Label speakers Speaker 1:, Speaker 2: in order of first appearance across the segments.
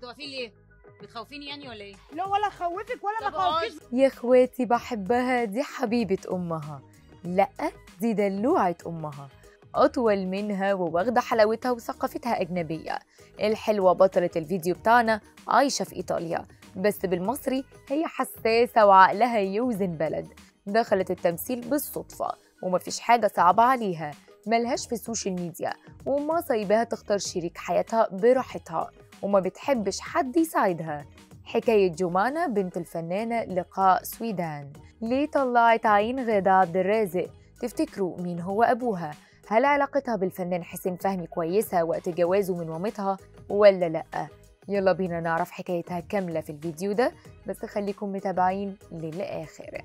Speaker 1: بتخوفيني ليه؟ بتخوفيني يعني ولا ايه؟
Speaker 2: لا ولا خوفك ولا
Speaker 1: طب
Speaker 2: ما خوفكش
Speaker 3: يا اخواتي بحبها دي حبيبة أمها لأ دي دلوعة أمها أطول منها وواخدة حلاوتها وثقافتها أجنبية الحلوة بطلة الفيديو بتاعنا عايشة في إيطاليا بس بالمصري هي حساسة وعقلها يوزن بلد دخلت التمثيل بالصدفة ومفيش حاجة صعبة عليها ملهاش في السوشيال ميديا وما سايباها تختار شريك حياتها براحتها وما بتحبش حد يساعدها حكاية جمانة بنت الفنانة لقاء سويدان ليه طلعت عين غادة عبد الرازق تفتكروا مين هو أبوها هل علاقتها بالفنان حسين فهمي كويسة وقت جوازه من مامتها ولا لأ يلا بينا نعرف حكايتها كاملة في الفيديو ده بس خليكم متابعين للآخر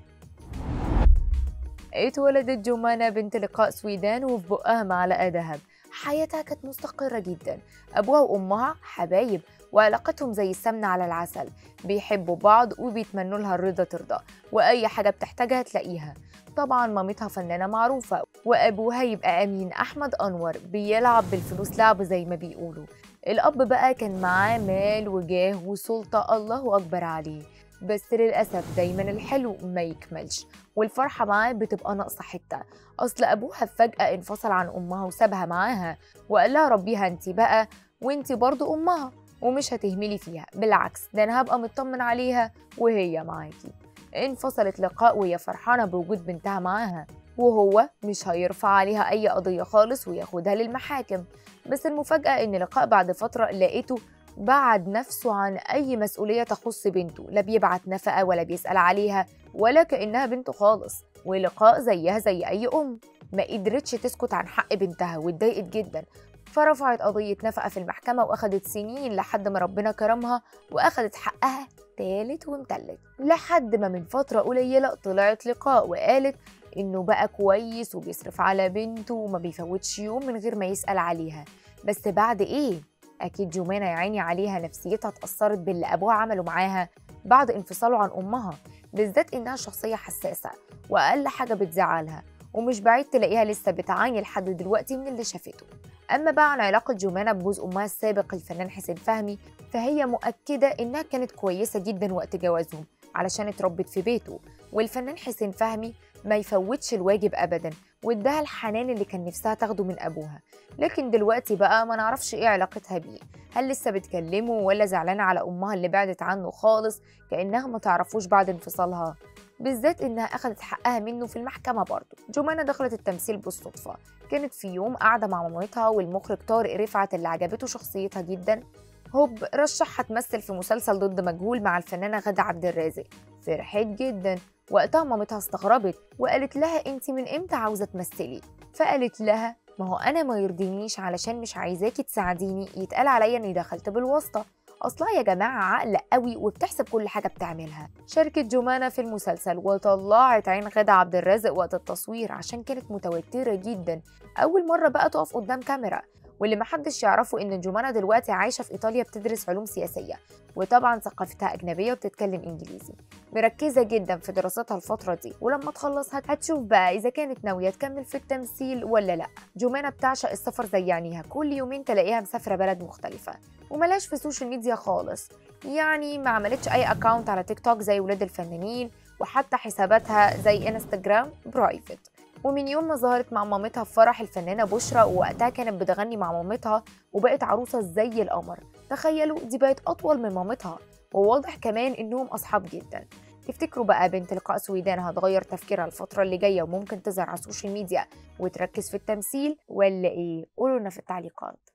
Speaker 3: اتولدت جمانة بنت لقاء سويدان وفي بقها معلقة ذهب حياتها كانت مستقرة جدا أبوها وأمها حبايب وعلاقتهم زي السمنة على العسل بيحبوا بعض وبيتمنوا لها الرضا ترضى وأي حاجة بتحتاجها تلاقيها طبعا مامتها فنانة معروفة وأبوها يبقى أمين أحمد أنور بيلعب بالفلوس لعب زي ما بيقولوا الأب بقى كان معاه مال وجاه وسلطة الله أكبر عليه بس للأسف دايما الحلو ما يكملش والفرحة معاه بتبقى ناقصة حتة أصل أبوها فجأة انفصل عن أمها وسابها معاها وقال لها ربيها انت بقى وانت برضو أمها ومش هتهملي فيها بالعكس ده أنا هبقى مطمن عليها وهي معاكي انفصلت لقاء وهي فرحانة بوجود بنتها معاها وهو مش هيرفع عليها أي قضية خالص وياخدها للمحاكم بس المفاجأة إن لقاء بعد فترة لقيته بعد نفسه عن أي مسؤولية تخص بنته لا بيبعت نفقة ولا بيسأل عليها ولا كأنها بنته خالص ولقاء زيها زي أي أم ما قدرتش تسكت عن حق بنتها واتضايقت جدا فرفعت قضية نفقة في المحكمة وأخدت سنين لحد ما ربنا كرمها وأخدت حقها تالت ومتلت لحد ما من فترة قليلة طلعت لقاء وقالت إنه بقى كويس وبيصرف على بنته وما بيفوتش يوم من غير ما يسأل عليها بس بعد إيه؟ أكيد جمانة يا عيني عليها نفسيتها اتأثرت باللي أبوها عمله معاها بعد انفصاله عن أمها بالذات إنها شخصية حساسة وأقل حاجة بتزعلها ومش بعيد تلاقيها لسه بتعاني لحد دلوقتي من اللي شافته أما بقى عن علاقة جمانة بجوز أمها السابق الفنان حسين فهمي فهي مؤكدة إنها كانت كويسة جدا وقت جوازهم علشان اتربت في بيته والفنان حسين فهمي ما يفوتش الواجب أبدا واداها الحنان اللي كان نفسها تاخده من أبوها لكن دلوقتي بقى ما نعرفش إيه علاقتها بيه هل لسه بتكلمه ولا زعلانة على أمها اللي بعدت عنه خالص كأنها ما تعرفوش بعد انفصالها بالذات إنها أخدت حقها منه في المحكمة برضه جمانة دخلت التمثيل بالصدفة كانت في يوم قاعدة مع مامتها والمخرج طارق رفعت اللي عجبته شخصيتها جدا هوب رشحها تمثل في مسلسل ضد مجهول مع الفنانة غادة عبد الرازق فرحت جدا وقتها مامتها استغربت وقالت لها انت من امتى عاوزة تمثلي فقالت لها ما هو انا ما يرضينيش علشان مش عايزاكي تساعديني يتقال عليا اني دخلت بالواسطة اصلها يا جماعة عقل قوي وبتحسب كل حاجة بتعملها شاركت جمانة في المسلسل وطلعت عين غادة عبد الرازق وقت التصوير عشان كانت متوترة جدا أول مرة بقى تقف قدام كاميرا واللي محدش يعرفه إن جمانة دلوقتي عايشة في إيطاليا بتدرس علوم سياسية وطبعا ثقافتها أجنبية وبتتكلم إنجليزي مركزة جدا في دراستها الفترة دي ولما تخلص هتشوف بقى إذا كانت ناوية تكمل في التمثيل ولا لأ جمانة بتعشق السفر زي عينيها كل يومين تلاقيها مسافرة بلد مختلفة وملاش في السوشيال ميديا خالص يعني ما عملتش أي أكاونت على تيك توك زي ولاد الفنانين وحتى حساباتها زي انستجرام برايفت ومن يوم ما ظهرت مع مامتها في فرح الفنانة بشرى ووقتها كانت بتغني مع مامتها وبقت عروسة زي القمر تخيلوا دي بقت أطول من مامتها وواضح كمان إنهم أصحاب جدا تفتكروا بقى بنت لقاء سويدان هتغير تفكيرها الفترة اللي جاية وممكن تظهر على السوشيال ميديا وتركز في التمثيل ولا إيه؟ قولوا لنا في التعليقات